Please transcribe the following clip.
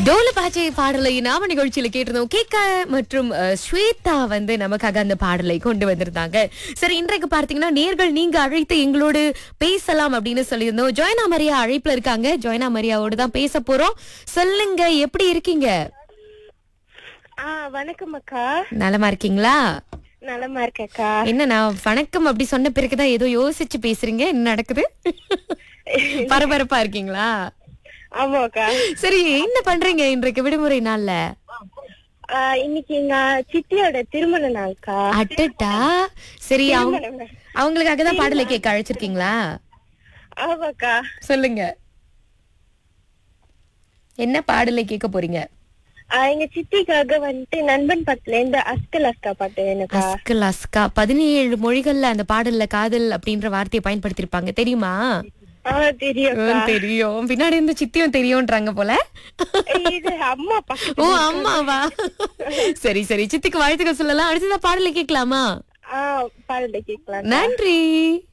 டோல பாச்சை பாடலை நாம நிகழ்ச்சியில கேட்டிருந்தோம் கேக்க மற்றும் அஹ், ஸ்வேதா வந்து நமக்காக அந்த பாடலை கொண்டு வந்திருந்தாங்க சரி இன்றைக்கு பார்த்தீங்கன்னா நேர்கள் நீங்க அழைத்து எங்களோடு பேசலாம் அப்படின்னு சொல்லியிருந்தோம் ஜோயனா மரியா அழைப்புல இருக்காங்க ஜோயனா மரியாவோடு தான் பேச போறோம் சொல்லுங்க எப்படி இருக்கீங்க ஆ வணக்கம் அக்கா நலமா இருக்கீங்களா நலமா இருக்கேக்கா என்ன நான் வணக்கம் அப்படி சொன்ன பிறகுதான் ஏதோ யோசிச்சு பேசுறீங்க என்ன நடக்குது பரபரப்பா இருக்கீங்களா ஆமாக்கா சரி என்ன பண்றீங்க இன்றைக்கு விடுமுறை நாள்ல ஆ, இன்னைக்கு எங்க சித்தியோட திருமண நாள்க்கா அட்டட்டா சரி அவங்க திருமண நாள். அவங்களுக்காக தான் பாடலை கேட்க அழைச்சிருக்கீங்களா ஆமாக்கா சொல்லுங்க என்ன பாடலை கேட்க போறீங்க ஆ, எங்க சித்திக்காக வந்துட்டு நண்பன் படத்துல இருந்து அஸ்கல் அஸ்கா பாட்டு வேணுக்கா அஸ்கல் அஸ்கா பதினேழு மொழிகள்ல அந்த பாடல்ல காதல் அப்படின்ற வார்த்தையை பயன்படுத்திருப்பாங்க தெரியுமா ஆ தெரியும் ஹம், தெரியும் பின்னாடி இருந்து சித்தியும் தெரியும்ன்றாங்க போல இது அம்மா ஓ பக்கத்து அம்மாவா சரி சரி சித்திக்கு வாழ்த்துக்கள் சொல்லலாம் அடுத்ததா பாடலை கேட்கலாமா ஆ பாடல கேட்கலாம் நன்றி